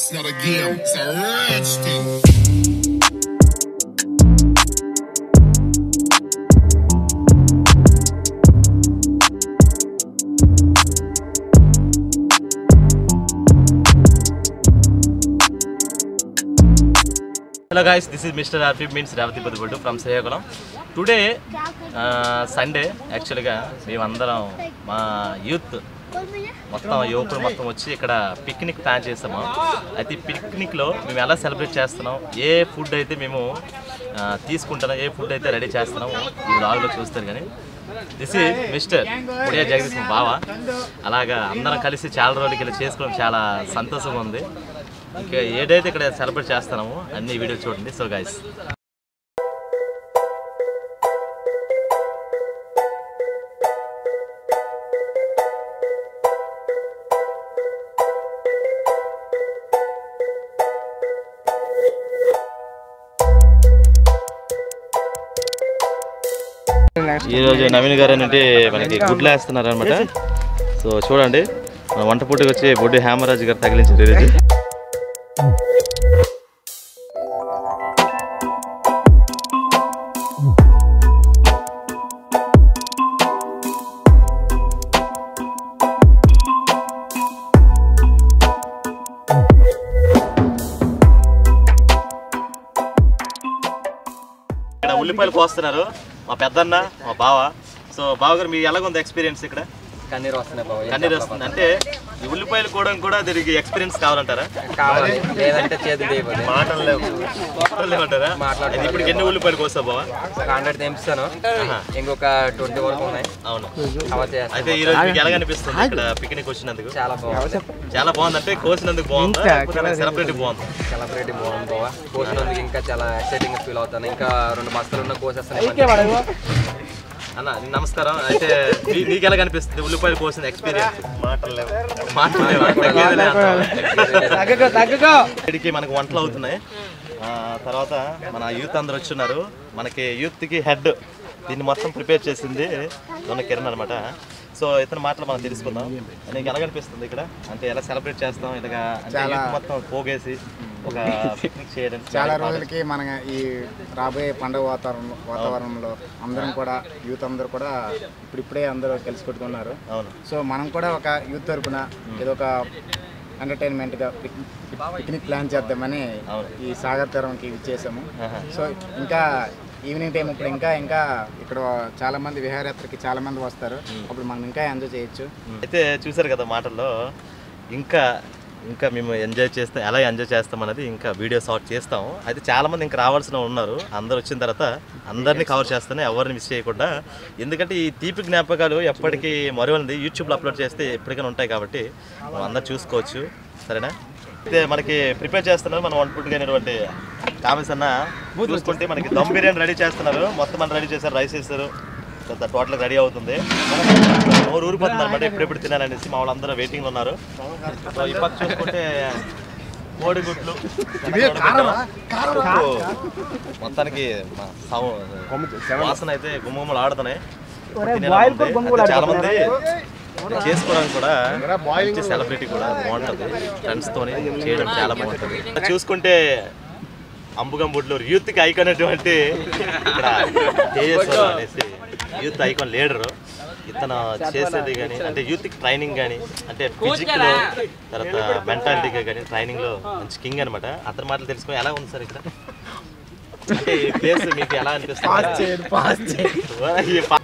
It's not a game, it's a rich thing. Hello guys this is mister RP means Revathi Poddubaddu from Srikakulam today Sunday యాక్చువల్గా మేమందరం మా youth మొత్తం యువకులు మొత్తం వచ్చి ఇక్కడ పిక్నిక్ ప్లాన్ చేస్తాము అయితే ఈ పిక్నిక్లో మేము ఎలా సెలబ్రేట్ చేస్తున్నాం ఏ ఫుడ్ అయితే మేము ఆ, తీసుకుంటున్నాం ఏ ఫుడ్ అయితే రెడీ చేస్తున్నామో ఈ బ్లాగ్లో చూస్తారు కానీ this is mister Odia Jagadish మా బావ అలాగా అందరం కలిసి చాలా రోజులకి ఇలా చేసుకోవడం చాలా సంతోషంగా ఉంది ఇంకా ఏదైతే ఇక్కడ సెలబ్రేట్ చేస్తున్నామో అన్ని వీడియో చూడండి సో గైస్ ఈ రోజు నవీన్ గారు ఏంటంటే మనకి గుడ్లు వేస్తున్నారు అనమాట సో చూడండి మన వంట పూటకి వచ్చి బొడ్డు హేమరాజు గారు తగిలించారు ఈరోజు ఇక్కడ ఉల్లిపాయలు కోస్తున్నారు మా పెద్దన్న మా బావ సో బావగారు మీ ఎలాగుంది ఎక్స్పీరియన్స్ ఇక్కడ కన్నీరు వస్తున్నాయి బాబు కన్నీరు వస్తుంది అంటే ఈ ఉల్లిపాయలు కూడా కూడా దీనికి ఎక్స్పీరియన్స్ కావాలంటారా కావాలి లేదంటే చేతులు చేయబోదు మాటలు లేవు మాటలు లేవంటారా మాట్లాడతారు. అయితే ఇప్పుడు ఎన్ని ఉల్లిపాయలు కోస్తావు బావ హండ్రెడ్ తెంపుతాను ఇంకొక ట్వంటీ వరకు ఉన్నాయి అవును కవర్ చేస్తాను అయితే ఈ రోజు మీకు ఎలా అనిపిస్తుంది ఇక్కడ పిక్నిక్ వచ్చినందుకు చాలా బాగుంది చాలా బాగుంది అంటే కోసినందుకు బాగుంది సెలబ్రిటీ బాగుంది సెలబ్రిటీ బాగుంది బాబా కోసినందుకు ఇంకా చాలా ఎక్సైటింగ్ ఫీల్ అవుతాను ఇంకా రెండు బస్తాలు ఉన్న కోసేస్తాను అన్న నమస్కారం అయితే నీ- నీకు ఎలా కనిపిస్తుంది ఉల్లిపాయలు కోసిన ఎక్స్పీరియన్స్ మాటలు లేవు మాటలు లేవు తగ్గేదిలే అంటావా? ఇక్కడికి మనకు వంటలు అవుతున్నాయి ఆ, తర్వాత మన యూత్ అందరు వచ్చున్నారు మనకి యూత్కి హెడ్ దీన్ని మొత్తం ప్రిపేర్ చేసింది దొన్న కిరణ్ అనమాట సో ఇతని మాటలు మనం తెలుసుకుందాం నీకు ఎలా కనిపిస్తుంది ఇక్కడ అంటే ఎలా సెలబ్రేట్ చేస్తాం ఇలాగా అంటే youth మొత్తం పోగేసి ఒక పిక్నిక్ చేయడం చాలా రోజులకి మన ఈ రాబోయే పండుగ వాతావరణం వాతావరణంలో అందరం కూడా యూత్ అందరూ కూడా ఇప్పుడిప్పుడే అందరూ కలిసి కొట్టుకున్నారు అవును సో మనం కూడా ఒక యూత్ తరపున ఏదో ఒక ఎంటర్టైన్మెంట్గా పిక్నిక్ ప్లాన్ చేద్దామని అవును. ఈ సాగర్ తీరంకి ఇచ్చేసాము ఆహా. సో ఇంకా ఈవినింగ్ టైం ఇప్పుడు ఇంకా ఇంకా ఇక్కడ చాలా మంది విహారయాత్రకి చాలా మంది వస్తారు అప్పుడు మనం ఇంకా ఎంజాయ్ చేయొచ్చు అయితే చూసారు కదా మాటల్లో ఇంకా ఇంకా మేము ఎంజాయ్ చేస్తాం ఎలా ఎంజాయ్ చేస్తాం అనేది ఇంకా వీడియో షాట్ చేస్తాం అయితే చాలా మంది ఇంకా రావాల్సిన ఉన్నారు అందరు వచ్చిన తర్వాత అందరినీ కవర్ చేస్తానే ఎవరిని మిస్ చేయకుండా ఎందుకంటే ఈ తీపి జ్ఞాపకాలు ఎప్పటికీ మరువనిది యూట్యూబ్లో అప్లోడ్ చేస్తే ఎప్పటికైనా ఉంటాయి కాబట్టి మనం అందరు చూసుకోవచ్చు సరేనా అయితే మనకి ప్రిపేర్ చేస్తున్నారు మన వన్ ఫుడ్ అయినటువంటి కామెంట్స్ అన్న చూసుకుంటే మనకి దమ్ బిర్యానీ రెడీ చేస్తున్నారు మొత్తం మనం రెడీ చేశారు రైస్ వేస్తారు టోటల్ రెడీ అవుతుంది నోరు ఊరిపోతుంది అనమాట ఎప్పుడెప్పుడు తినాలనేసి మా వాళ్ళందరూ వెయిటింగ్ ఉన్నారు సో ఈ పక్క చూసుకుంటే కోడిగుడ్లు ఉప్పు. మొత్తానికి మా సౌ- వాసన అయితే గుమ్మగుమ్మలు ఆడుతున్నాయి తినేలా ఉంది. అయితే చాలా మంది చేసుకోవడానికి కూడా మంచి సెలబ్రిటీ కూడా బాగుంటుంది ఫ్రెండ్స్ తోని చేయడం చాలా బాగుంటుంది చూసుకుంటే అంబుగంబుడ్లు యూత్ కి ఐకాన్ అటువంటి ఇక్కడ తేజస్వరం అనేసి యూత్ ఐకాన్ లీడరు ఇతను చేసేది కానీ అంటే యూత్ కి ట్రైనింగ్ కానీ అంటే ఫిజిక్ లో తర్వాత మెంటాలిటీగా కానీ ట్రైనింగ్ లో మంచి కింగ్ అనమాట అతని మాటలు తెలుసుకొని ఎలా ఉంది సార్ ఇక్కడ అంటే ఈ ప్లేస్ మీకు ఎలా అనిపిస్తుంది ఈ పా-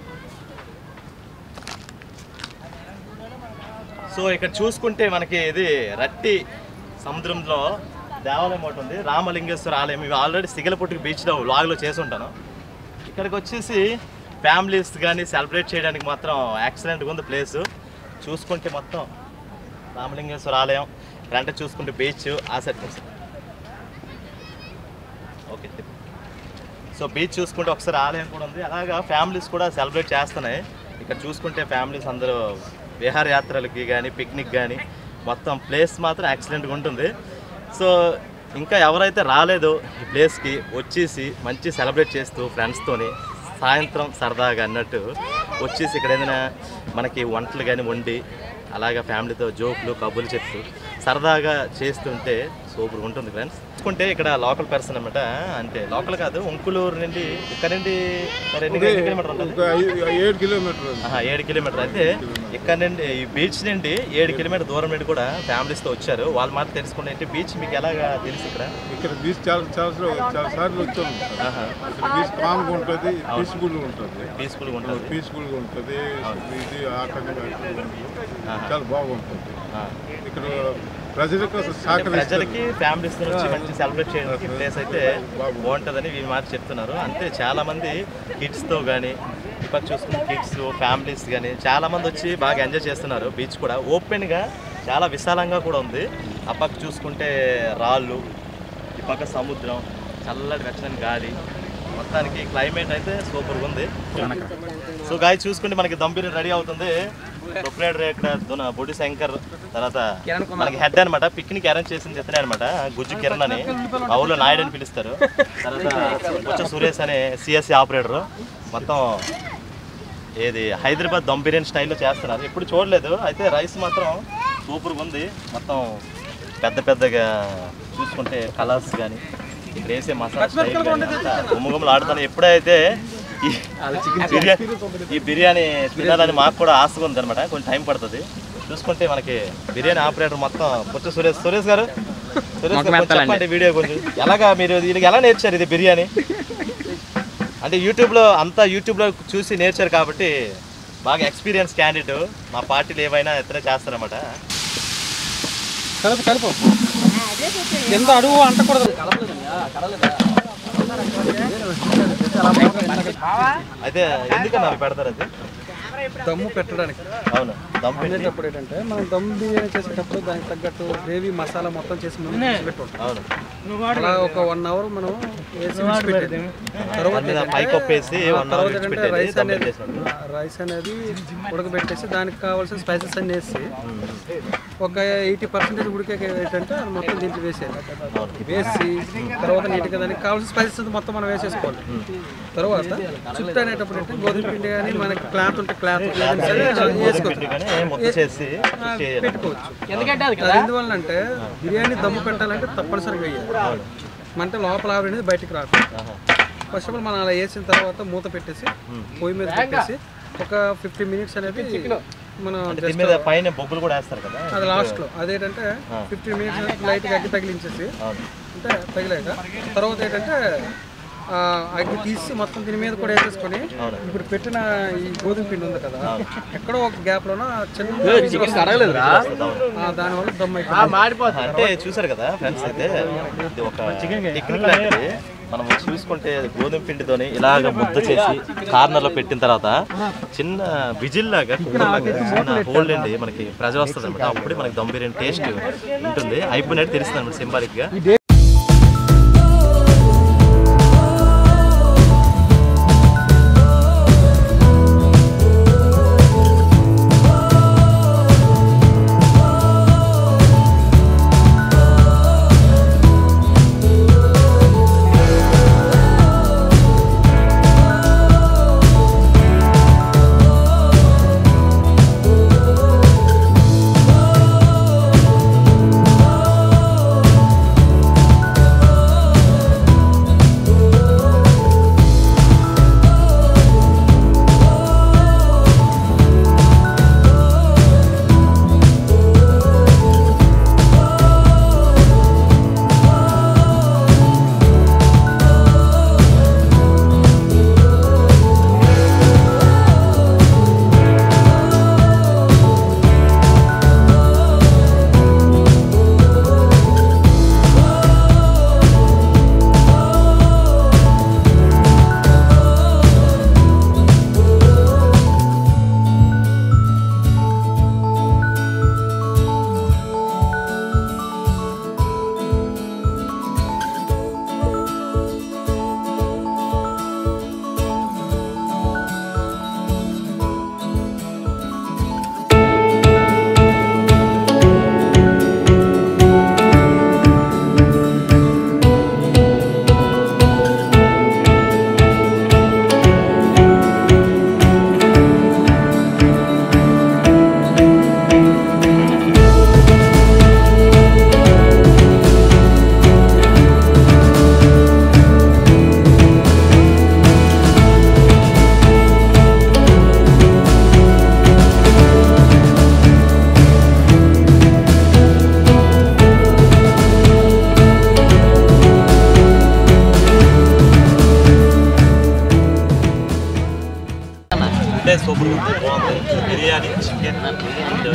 సో ఇక్కడ చూసుకుంటే మనకి ఇది రట్టి సముద్రంలో దేవాలయం ఒకటి ఉంది రామలింగేశ్వర ఆలయం ఇవి ఆల్రెడీ సిగలపుట్టుకు బీచ్లో లాగ్లో చేసి ఉంటాను ఇక్కడికి వచ్చేసి ఫ్యామిలీస్ కానీ సెలబ్రేట్ చేయడానికి మాత్రం యాక్సిడెంట్గా ఉంది ప్లేస్ చూసుకుంటే మొత్తం రామలింగేశ్వర ఆలయం అంటే చూసుకుంటే బీచ్ ఆ సైడ్ కోసం ఓకే సో బీచ్ చూసుకుంటే ఒకసారి ఆలయం కూడా ఉంది అలాగా ఫ్యామిలీస్ కూడా సెలబ్రేట్ చేస్తున్నాయి ఇక్కడ చూసుకుంటే ఫ్యామిలీస్ అందరూ విహారయాత్రలకి కానీ పిక్నిక్ కానీ మొత్తం ప్లేస్ మాత్రం యాక్సిడెంట్గా ఉంటుంది సో ఇంకా ఎవరైతే రాలేదో ఈ ప్లేస్కి వచ్చేసి మంచి సెలబ్రేట్ చేస్తూ ఫ్రెండ్స్తోని సాయంత్రం సరదాగా అన్నట్టు వచ్చేసి ఇక్కడ ఏదైనా మనకి వంటలు కానీ వండి అలాగా ఫ్యామిలీతో జోకులు కబుర్లు చెప్తూ సరదాగా చేస్తుంటే సూపర్ ఉంటుంది ఫ్రెండ్స్ చూసుకుంటే ఇక్కడ లోకల్ పర్సన్ అనమాట అంటే లోకల్ కాదు ఉంకులూరు నుండి ఇక్కడ నుండి మరి ఎన్ని ఎన్ని కిలోమీటర్ ఉంటుంది ఒక ఐ- ఏడు కిలోమీటర్లు ఆహా, ఏడు కిలోమీటర్ అయితే ఇక్కడ నుండి ఈ బీచ్ నుండి ఏడు కిలోమీటర్ దూరం నుండి కూడా ఫ్యామిలీస్తో వచ్చారు వాళ్ళు మాట తెలుసుకుంటే ఏంటి బీచ్ మీకు ఎలాగా తెలుసు ఇక్కడ ఇక్కడ బీచ్ చాలా చాలా సార్లు- చాలా సార్లు వచ్చాము ఆహా, ఇక్కడ బీచ్ కామ్గా ఉంటుంది పీస్ఫుల్గా ఉంటుంది పీస్ఫుల్గా ఉంటుంది పీస్ఫుల్గా ఉంటుంది ఇది ఆటంకంగా చాలా బాగుంటుంది ఆ. ఇక్కడ ప్రజలకు సహకరిస్తారు ప్రజలకి ఫ్యామిలీస్ వచ్చి మంచి సెలబ్రేట్ చేయడానికి ప్లేస్ అయితే బాగుంటుందని వీళ్ళు మాట చెప్తున్నారు అంతే చాలా మంది కిడ్స్తో కానీ ఇప్పుడు చూసుకున్న కిడ్స్ ఫ్యామిలీస్ కానీ చాలా మంది వచ్చి బాగా ఎంజాయ్ చేస్తున్నారు బీచ్ కూడా ఓపెన్గా చాలా విశాలంగా కూడా ఉంది ఆ పక్క చూసుకుంటే రాళ్ళు ఈ పక్క సముద్రం చల్లటి వెచ్చని గాలి మొత్తానికి క్లైమేట్ అయితే సూపర్గా ఉంది సో గాయ చూసుకుంటే మనకి దమ్ బిర్యానీ రెడీ అవుతుంది ప్రొపరేటర్ ఇక్కడ దున బొడి శంకర్ తర్వాత మనకి హెడ్ అనమాట పిక్నిక్ అరేంజ్ చేసింది ఇతనే అనమాట గుజ్జు కిరణ్ అని మా ఊళ్ళో నాయుడు అని పిలుస్తారు తర్వాత వచ్చే సురేష్ అనే సిఎస్సి ఆపరేటర్ మొత్తం ఏది హైదరాబాద్ దమ్ బిర్యానీ స్టైల్లో చేస్తున్నారు ఎప్పుడు చూడలేదు అయితే రైస్ మాత్రం సూపర్గా ఉంది మొత్తం పెద్ద పెద్దగా చూసుకుంటే కలర్స్ కానీ ఇక్కడ వేసే మసాలా స్టైల్ కానీ అంతా గుమ్మగుమ్మలు ఆడుతాను ఎప్పుడైతే ఈ బిర్యానీ ఈ బిర్యానీ తినాలని మాకు కూడా ఆశగా ఉంది అనమాట కొంచెం టైం పడుతుంది చూసుకుంటే మనకి బిర్యానీ ఆపరేటర్ మొత్తం పుచ్చ సురేష్ సురేష్ గారు సురేష్ గారు కొంచెం చెప్పండి వీడియో కొంచెం ఎలాగా మీరు దీనికి ఎలా నేర్చారు ఇది బిర్యానీ అంటే యూట్యూబ్లో అంతా యూట్యూబ్లో చూసి నేర్చారు కాబట్టి బాగా ఎక్స్పీరియన్స్ క్యాండిడేట్ మా పార్టీలు ఏవైనా ఎత్తనే చేస్తారన్నమాట కలుపు కలుపు ఎంత అడుగు అంటకూడదు అయితే ఎందుకన్నా అవి పెడతారు అది దమ్ము పెట్టడానికి అవును దమ్ పెట్టి తినేటప్పుడు ఏంటంటే మనం దమ్ బిర్యానీ చేసేటప్పుడు దానికి తగ్గట్టు గ్రేవీ మసాలా మొత్తం చేసి మనం పెట్టుకుంటాం అవును అలా ఒక వన్ అవర్ మనం వేసి విడిచిపెట్టేది తర్వాత దాని మీద పై కప్పేసి వన్ తర్వాత అవర్ ఏంటంటే పెట్టేది రైస్ దమ్ అనేది చేసినట్టు రైస్ అనేది ఉడకబెట్టేసి దానికి కావాల్సిన స్పైసెస్ అన్ని వేసి ఒక ఎయిటీ పర్సెంటేజ్ ఉడికాక ఏంటంటే అది మొత్తం దీంట్లో వేసేది వేసి తర్వాత నీట్గా దానికి కావాల్సిన స్పైసెస్ మొత్తం మనం వేసేసుకోవాలి తర్వాత చుట్టూ అనేటప్పుడు అంటే గోధుమ పిండి కానీ మనకి క్లాత్ ఉంటే క్లాత్ వేసుకోవచ్చు కానీ ముద్ద చేసి చేయాలి పెట్టుకోవచ్చు అది ఎందువల్ల అంటే బిర్యానీ దమ్ము పెట్టాలంటే తప్పనిసరిగా వేయాలి అంటే లోపల ఆవిరి అనేది బయటికి రాదు ఆహా. ఫస్ట్ ఆఫ్ ఆల్ మనం అలా వేసిన తర్వాత మూత పెట్టేసి పొయ్యి మీద పెట్టేసి ఒక ఫిఫ్టీ మినిట్స్ అనేది మనం అంటే దీని మీద పైన బొగ్గులు కూడా వేస్తారు కదా అది లాస్ట్లో అదేంటంటే ఫిఫ్టీ మినిట్స్ లైట్గా అగ్గి తగిలించేసి అవును అంటే తగిలాక తర్వాత ఏంటంటే ఆ అగ్గి తీసి మొత్తం దీని మీద కూడా వేసేసుకొని ఇప్పుడు పెట్టిన ఈ గోధుమ పిండి ఉంది కదా ఎక్కడో ఒక గ్యాప్ లోన చిన్న ఆ, దానివల్ల దమ్ అయిపోతుంది అంటే చూసారు కదా ఫ్రెండ్స్ అయితే ఇది ఒక టెక్నిక్ లాంటిది మనం చూసుకుంటే గోధుమ పిండితోని ఇలాగ ముద్ద చేసి కార్నర్ లో పెట్టిన తర్వాత చిన్న విజిల్ లాగా కుక్కర్ లాగా చిన్న హోల్డ్ అండి మనకి ప్రెజర్ వస్తుంది అనమాట అప్పుడే మనకి దమ్ బిర్యానీ టేస్ట్ ఉంటుంది అయిపోయినట్టు తెలుస్తుంది అనమాట సింబాలిక్ గా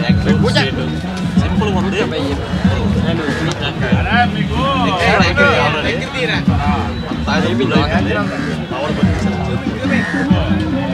సింపుల్ ఉంది Mixture అయిపోయింది already. అంతా simple అయిపోయింది. Power కొట్టేసారు.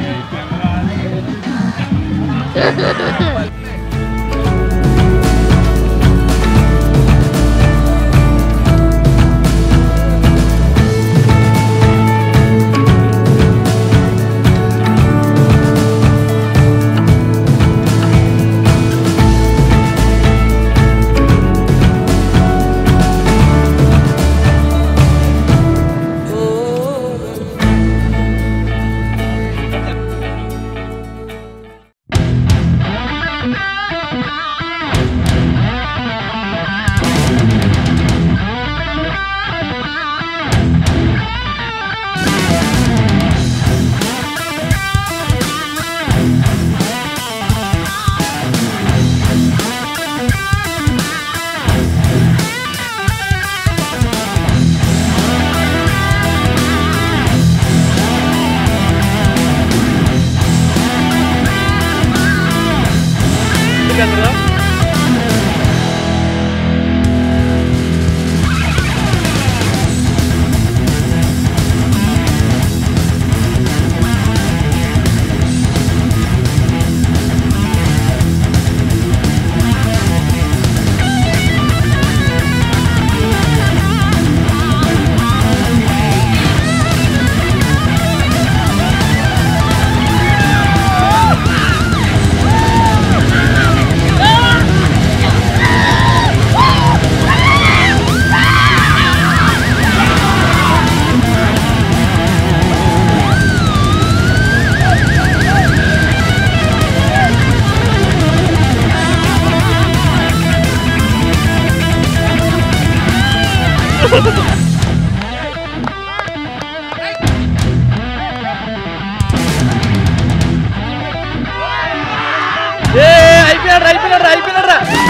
అయిపోయాడు అయిపోయాడు అయిపోయాడు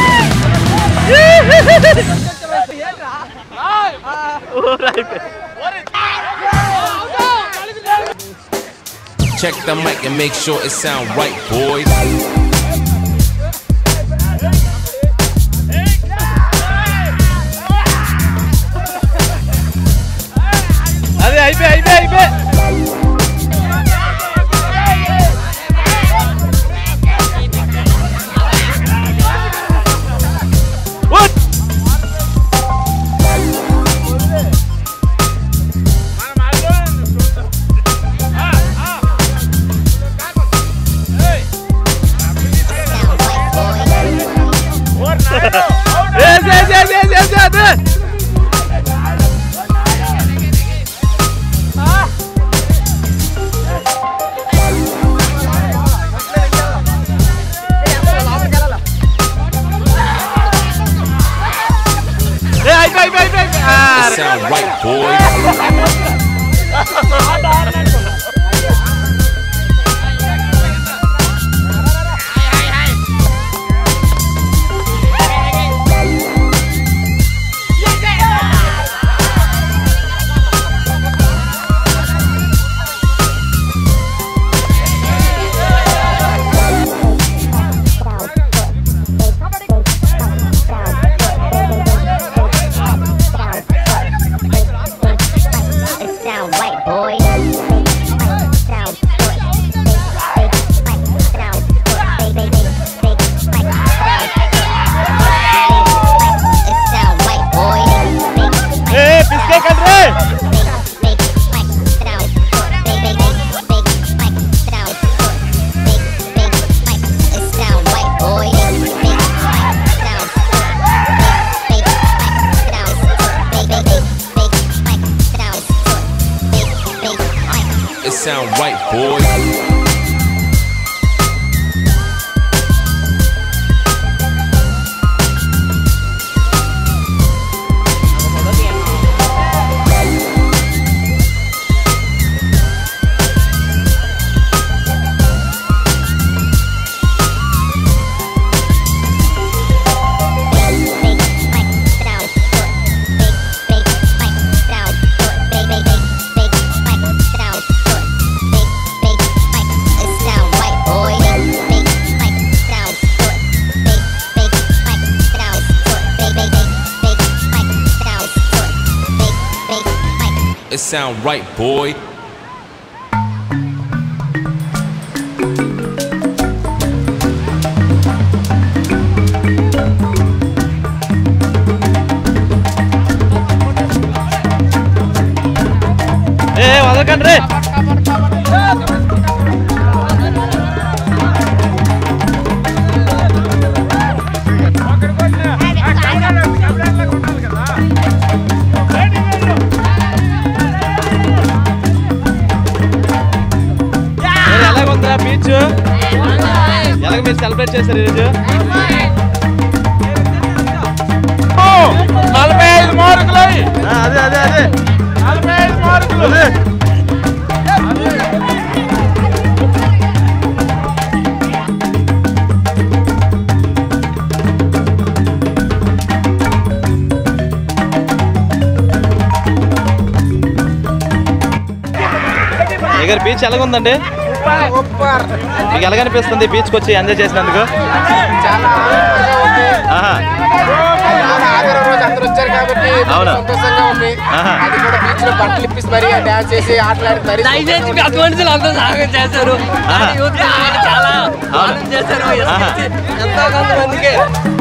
Check the mic and make sure it sound right, boys. అదే అయిపోయి అయిపోయి అయిపోయి What? Yes, yes, yes, yes, yes, yes, yes. ఏ అయిపోయి అయిపోయి అయిపోయి It sound right, boys. Sound white boy. Sound sound white boy. ఏ బిస్కే country Sound white boy. It sound right, boys. Big, big, big, big, big, big, big, big, big, big, sound right, boy. ఏ వదలకండి రే మరి ఎలాగుందిరా beach ఎలాగ మీరు celebrate చేశారు ఈరోజు నలభై ఐదు మార్కులు ఆ, అదే అదే అదే నలభై ఐదు మార్కులు అదే దగ్గర బీచ్ ఎలాగుందండి మీకు ఎలాగనిపిస్తుంది బీచ్కి వచ్చి ఎంజాయ్ చేసినందుకు చాలా ఆనందంగా ఉంది ఆహా చాలా ఆదివారం రోజు అందరూ వచ్చారు కాబట్టి అవునా? సంతోషంగా ఉంది ఆహా. అది కూడా బీచ్ లో బట్టలు ఇప్పిసి మరి డాన్స్ చేసి ఆటలాడి మరి దయచేసి పెద్ద మనుషులు అందరూ సాగం చేశారు ఆహా. యూత్ చాలా ఆనందం చేశారు ఆహా. ఎంతో కొంతమందికి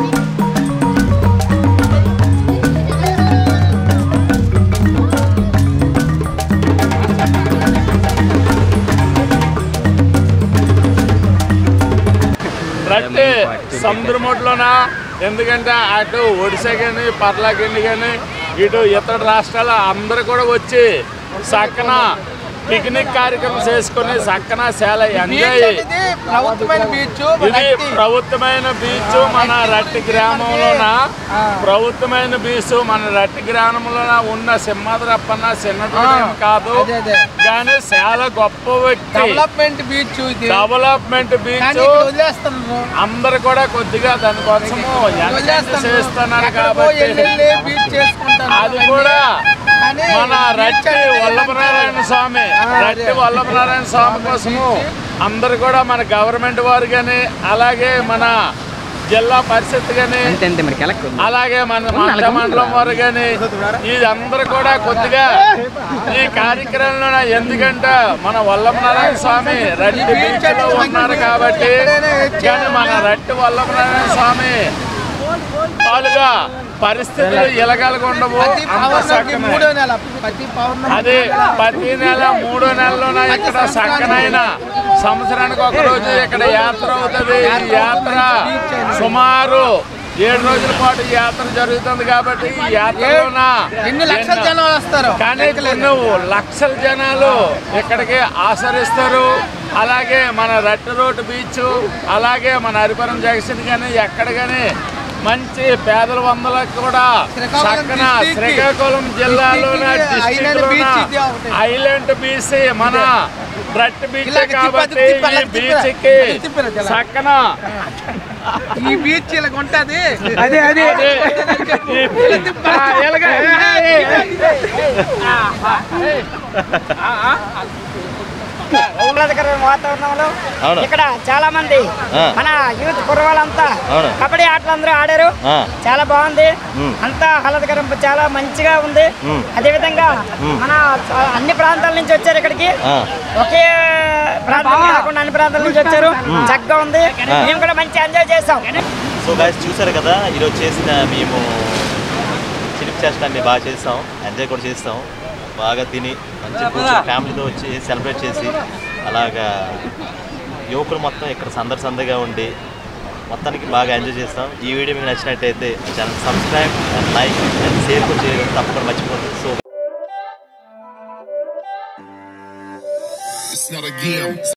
రట్టి సముద్రముట్లోన ఎందుకంటే అటు ఒడిశా కానీ పర్లాకెండి కానీ ఇటు ఇతర రాష్ట్రాల అందరూ కూడా వచ్చి సక్కన పిక్నిక్ కార్యక్రమం చేసుకుని సక్కన చాలా ఎంజాయ్ ప్రభుత్వమైన బీచ్ ఇది ప్రభుత్వమైన బీచ్ మన రట్టి గ్రామంలోన ప్రభుత్వమైన బీచ్ మన రట్టి గ్రామంలోన ఉన్న సింహాద్రప్పన్న చిన్నటోడేం కాదు అదే, అదే. కానీ చాలా గొప్ప వ్యక్తి డెవలప్మెంట్ బీచ్ ఇది డెవలప్మెంట్ కానీ బీచ్ ఇక్కడ వదిలేస్తున్నారు అందరు కూడా కొద్దిగా దానికోసము ఎంకరేజ్ వదిలేస్తున్నారు చేస్తున్నారు ఎక్కడికో వెళ్ళి కాబట్టి బీచ్ చేసుకుంటారు అది కూడా కానీ మన బీచ్ రట్టి అనేది వల్లభనారాయణ స్వామి ఆ, అదే. రట్టి వల్లభనారాయణ స్వామి కోసము అందరు కూడా మన గవర్నమెంట్ వారు కానీ అలాగే మన జిల్లా పరిషత్ కానీ అలాగే మన మండ మండలం వారు కానీ ఇదందరూ కూడా కొద్దిగా ఈ కార్యక్రమంలో ఎందుకంటే మన వల్లభనారాయణ స్వామి రట్టి బీచ్ లో ఉన్నారు కాబట్టి కానీ మన రట్టి వల్లభనారాయణ స్వామి తాలుగా పరిస్థితులు ఇలగలగా ఉండవు ప్రతి అంత పౌర్ణమికి చక్కనే. మూడో నెల ప్రతి పౌర్ణమి అదే ప్రతి నెల మూడో నెలలోన ఇక్కడ చక్కనైన సంవత్సరానికి ఒక రోజు ఇక్కడ యాత్ర అవుతుంది ఈ యాత్ర సుమారు ఏడు రోజుల పాటు ఈ యాత్ర జరుగుతుంది కాబట్టి ఈ యాత్రలోన ఎన్ని లక్షల ఎన్నో- జనం వస్తారు కానీ నువ్వు లక్షల జనాలు ఇక్కడికి ఆచరిస్తారు అలాగే మన రట్టి రోడ్డు బీచ్ అలాగే మన హరిపురం జంక్షన్ కానీ ఎక్కడ కానీ మంచి పేదల వందలకు కూడా శ్రీకాకుళం చక్కన district కి- శ్రీకాకుళం జిల్లాలోన district కి ఐలాండ్ డిస్ట్రిక్ట్ beach ఇది ఒకటి. ఐలాండ్ బీచ్ మన రట్టి బీచ్ ఇలాగ తిప్ప, కాబట్టి తిప్ప, ఈ అలాగ తిప్ప. బీచ్ కి అలాగ తిప్పరా జల. చక్కన ఈ బీచ్ ఇలా ఉంటది అదే అదే ఆహ్లాదకరమైన వాతావరణంలో అవును. ఇక్కడ చాలా మంది ఆ. మన యూత్ కుర్రవాళ్ళంతా అవును. కబడ్డీ ఆటలు అందరూ ఆడారు ఆ. చాలా బాగుంది మ్. అంతా ఆహ్లాదకరం చాలా మంచిగా ఉంది మ్. అదే విధంగా మ్. మన చ- అన్ని ప్రాంతాల నుంచి వచ్చారు ఇక్కడికి ఆ. ఒకే ప్రాంతం కాకుండా అన్ని ప్రాంతాల నుంచి వచ్చారు చక్కగా ఉంది ఆ. మేము కూడా మంచి ఎంజాయ్ చేసాం సో గాయస్ చూసారు కదా ఈరోజు చేసిన మేము చిలిపి చేష్టాన్ని బాగా చేస్తాం ఎంజాయ్ కూడా చేస్తాం బాగా తిని మంచి కూర్చొని ఫ్యామిలీతో వచ్చి సెలబ్రేట్ చేసి అలాగా యువకులు మొత్తం ఇక్కడ సందడి సందడిగా ఉండి మొత్తానికి బాగా ఎంజాయ్ చేస్తాం ఈ వీడియో మీకు నచ్చినట్టయితే channel subscribe and like and share కూడా చేయడం తప్పకుండా మర్చిపోతుంది so It's not a game.